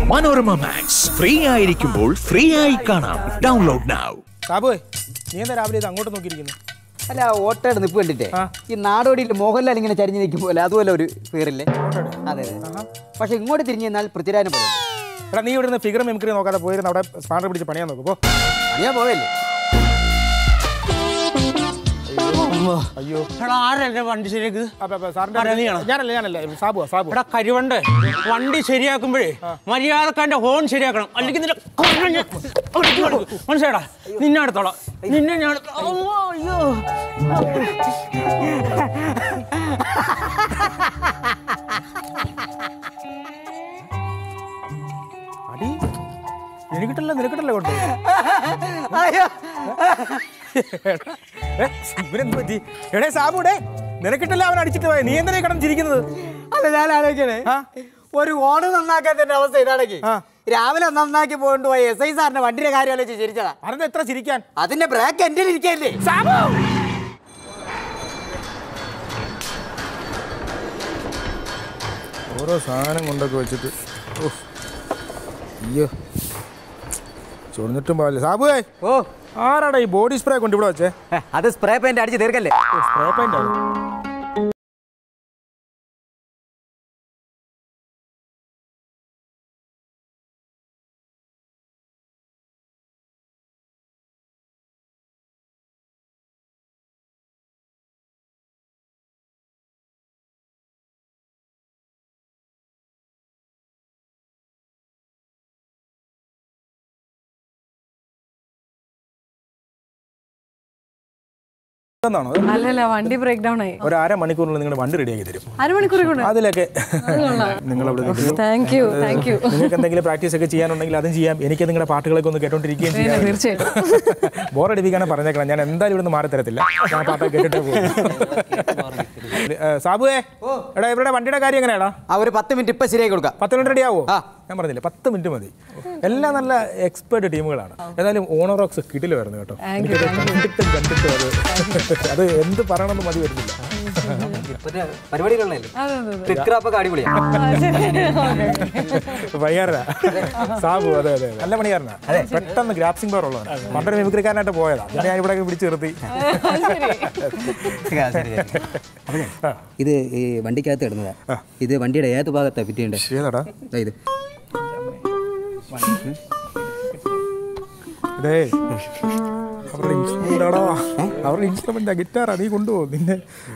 Manorama max free ആയിരിക്കുമ്പോൾ free ആയി കാണാം ഡൗൺലോഡ് നൗ സാബുവേ നീ എന്താ രാവിലെ ഇത് അങ്ങോട്ട് നോക്കിയിരിക്കുന്നു അല്ല ഓട്ടയുടെ നിപ്പ് കണ്ടിട്ടേ ഈ നാടോടിയിൽ മോഹൻലാൽ ഇങ്ങനെ ചരിഞ്ഞു നിൽക്കും പോലെ അതുപോലെ ഒരു പേരില്ലേ അതെ അതെ പക്ഷെ ഇങ്ങോട്ട് തിരിഞ്ഞു നിന്നാൽ പൃഥ്വിരാജനെ പോലെ എടാ നീ ഇവിടുന്ന് ഫിഗർ മെമിക്രി നോക്കാതെ പോയിരുന്ന അവിടെ സ്പാനർ പിടിച്ച് പണിയാൻ നോക്കും പോ ഞാൻ പോയല്ലേ അയ്യോ എടാ ആരല്ലേ വണ്ടി ശരിയാക്ക് അപ്പൊ അപ്പൊ സാറിന്റെ ആരാ നീയാണോ? ഞാനല്ല ഞാനല്ല സാബുവാ സാബു എടാ കരിവണ്ട് വണ്ടി ശരിയാക്കുമ്പോഴേ മര്യാദക്കാരന്റെ ഹോൺ ശരിയാക്കണം അല്ലെങ്കിൽ നിന്റെ കൊല്ലം ഞാൻ ഒടിച്ച് കളയും. മനസ്സിലാടാ നിന്നെ അടുത്തോളാം നിന്നെ ഞാൻ എടുത്തോ- അമ്മോ, അയ്യോ അടി എനിക്കിട്ടല്ല നിനക്കിട്ടല്ല കൊണ്ട് ഇവരെന്ത് പറ്റി എടേ സാബുടേ നിനക്കിട്ടല്ല അവൻ അടിച്ചിട്ട് പോയ നീ എന്തിനാ കിടന്ന് ചിരിക്കുന്നത് അല്ല ഞാൻ ആലോചിക്കണേ ആ. ഒരു ഓണ് നന്നാക്കാത്തതിന്റെ അവസ്ഥ ഇതാണെങ്കിൽ ആ. രാവിലെ നന്നാക്കി പോയിട്ട് പോയ എസ് ഐ സാറിന്റെ വണ്ടിയുടെ കാര്യം ആലോചിച്ച് ചിരിച്ചതാ അതെന്താ എത്ര ചിരിക്കാൻ അതിന്റെ ബ്രേക്ക് എന്റെ ഇരിക്കല്ലേ സാബു ഓരോ സാധനം കൊണ്ടൊക്കെ വെച്ചിട്ട് ഉഫ്. അയ്യോ ചൊറിഞ്ഞിട്ടും പാടില്ല സാബുവേ ഓ ആരാടാ ഈ ബോഡി സ്പ്രേ കൊണ്ട് ഇവിടെ വെച്ചേ അത് സ്പ്രേ പെയിന്റ് അടിച്ച് തീർക്കല്ലേ സ്പ്രേ പെയിന്റ് ആണ് എന്നാണോ അല്ലല്ല വണ്ടി ബ്രേക്ക് ഡൗൺ ആയി ഒരു അര മണിക്കൂറിനുള്ളിൽ നിങ്ങളുടെ വണ്ടി റെഡിയാക്കി തരും അരമണിക്കൂർ കൊണ്ട് അതിലൊക്കെ നിങ്ങൾ അവിടെ നിൽക്കുന്നു. താങ്ക് യു താങ്ക് യു നിങ്ങൾക്ക് എന്തെങ്കിലും പ്രാക്ടീസ് ഒക്കെ ചെയ്യാനുണ്ടെങ്കിൽ അതും ചെയ്യാം എനിക്ക് നിങ്ങളുടെ പാട്ടുകളൊക്കെ ഒന്ന് കേട്ടോണ്ടിരിക്കുകയും ചെയ്യാം തീർച്ചയായിട്ടും ബോറടിപ്പിക്കാനെ പറഞ്ഞേക്കണം ഞാൻ എന്തായാലും ഇവിടുന്ന് മാറി തരത്തില്ല ഞാൻ പാട്ടൊക്കെ കേട്ടിട്ടേ പോകും സാബുവേ എടാ ഇവരുടെ വണ്ടിയുടെ കാര്യം എങ്ങനെയാടാ ആ ഒരു പത്ത് മിനിറ്റ് ഇപ്പൊ ശരിയാക്കി കൊടുക്കാം പത്ത് മിനിറ്റ് റെഡി ആവോ ആ. ഞാൻ പറഞ്ഞില്ലേ പത്ത് മിനിറ്റ് മതി എല്ലാം നല്ല എക്സ്പേർട്ട് ടീമുകളാണ് ഏതായാലും ഓണറോക്സ് കിടിലായിരുന്നു കേട്ടോ Thank you, എനിക്കത് കണ്ടിട്ടും കണ്ടിട്ടും അത് അത് എന്ത് പറയണമെന്ന് മതി വരുന്നില്ല പരിപാടികളുള്ളതല്ലേ അതെ അതെ അതെ ട്രിക്കറപ്പൊക്കെ അടിപൊളിയാ ആ, ശരി പയ്യാരനാ സാബു അതെ അതെ നല്ല പണിയാരനാ പെട്ടെന്ന് ഗ്രാപ്സിംഗ് പവർ ഉള്ളതാണ് പണ്ടൊരു മിമിക്രിക്കാരനായിട്ട് പോയതാ പിന്നെ ഞാൻ ഇവിടെ പിടിച്ച് നിർത്തി ഇത് ഈ വണ്ടിക്കകത്ത് ഇടുന്നതാ ഇത് വണ്ടിയുടെ ഏത് ഭാഗത്താ ഫിറ്റ് ചെയ്യണ്ടേ ഏതാടാ ദാ ഇത് ഇതേ അവരുടെ ഇൻസ്ട്രുമെന്റ് ആടാ അവരുടെ ഇൻസ്ട്രുമെന്റ് ഗിറ്റാറാ നീ കൊണ്ടുപോകും നിന്നെ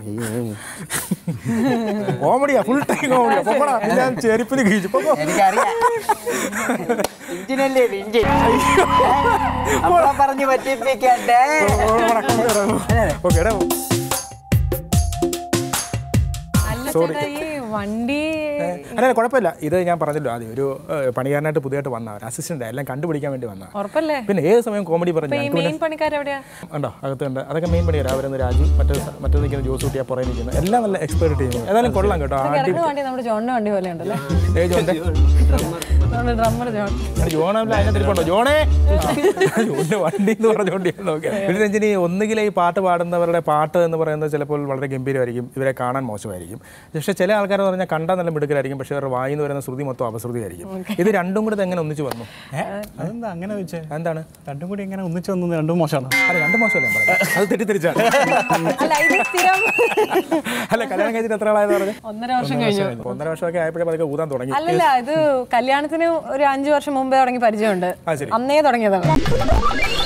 കോമഡിയാ ഫുൾ ടൈം കോമഡിയാ പൊക്കടാ ഞാൻ ചെരുപ്പിന് കീഴിച്ചു പൊക്കോ എനിക്കറിയാം ഇഞ്ചിനല്ലേ ഇഞ്ചിൻ നമ്മളെ പറഞ്ഞ് പറ്റിപ്പിക്കണ്ടേ ഓക്കെ എടാ അല്ല ചേട്ടാ ഈ വണ്ടി അല്ല കുഴപ്പമില്ല ഇത് ഞാൻ പറഞ്ഞല്ലോ ആദ്യം ഒരു ഏഹ്, പണിക്കാരനായിട്ട് പുതിയതായിട്ട് വന്ന അസിസ്റ്റന്റ് എല്ലാം കണ്ടുപിടിക്കാൻ വേണ്ടി വന്ന ഉറപ്പല്ലേ പിന്നെ ഏത് സമയം കോമഡി പറഞ്ഞു ഇപ്പൊ ഈ ഞങ്ങൾക്ക് പിന്നെ മെയിൻ പണിക്കാരെവിടെയാ ഉണ്ടോ അകത്തുണ്ട് അതൊക്കെ മെയിൻ പണിയാണ് അവരൊന്ന് രാജു മറ്റേ മറ്റേ നിൽക്കുന്ന ജോസ് കുട്ടിയാ പുറകെ നിൽക്കുന്നത് എല്ലാം നല്ല എക്സ്പേർട്ട് ടീം ഏതായാലും കൊള്ളാം കേട്ടോ ആദ്യം ഇറങ്ങുന്ന വണ്ടി നമ്മുടെ ജോണിന്റെ വണ്ടി പോലെ ഉണ്ടല്ലേ ഏജ് ഉണ്ട് നമ്മുടെ ഡ്രമ്മർ ജോൺ ജോണല്ല അതിനെ തിരിപ്പുണ്ടോ ജോണേ ജോണിന്റെ വണ്ടി എന്ന് പറഞ്ഞുകൊണ്ട് ഞാൻ നോക്കിയാ ഒരു രഞ്ജിനി ഒന്നുകിൽ ഈ പാട്ട് പാടുന്നവരുടെ പാട്ട് എന്ന് പറയുന്നത് ചിലപ്പോൾ വളരെ ഗംഭീരമായിരിക്കും ഇവരെ കാണാൻ മോശമായിരിക്കും പക്ഷേ ചില ആൾക്കാർ പറഞ്ഞാൽ കണ്ടാൽ നല്ല മിടുക്കരായിരിക്കും പക്ഷേ അവരുടെ വായിൽ നിന്ന് വരുന്ന ശ്രുതി മൊത്തം അപശ്രുതിയായിരിക്കും ഇത് രണ്ടും കൂടെ ഇത് എങ്ങനെ ഒന്നിച്ച് വന്നു അതെന്താ അങ്ങനെ വെച്ചേ എന്താണ് രണ്ടും കൂടി എങ്ങനെ ഒന്നിച്ചു വന്നത് രണ്ടും മോശമാണ് അല്ല രണ്ട് മോശമല്ലേ ഞാൻ പറഞ്ഞത്? അത് തെറ്റിദ്ധരിച്ചാണ് അല്ല ഇത് സ്ഥിരം അല്ല കല്യാണം കഴിച്ചിട്ട് എത്ര ആളായെന്ന് പറഞ്ഞത് ഒന്നര വർഷം കഴിഞ്ഞു ഒന്നര വർഷമൊക്കെ ആയപ്പോഴേ പതുക്കെ ഊതാൻ തുടങ്ങി അല്ലല്ല ഇത് കല്യാണത്തിന് ഒരു അഞ്ചു വർഷം മുമ്പേ തുടങ്ങി പരിചയമുണ്ട് ആ, ശരി. അന്നേ തുടങ്ങിയതാണ്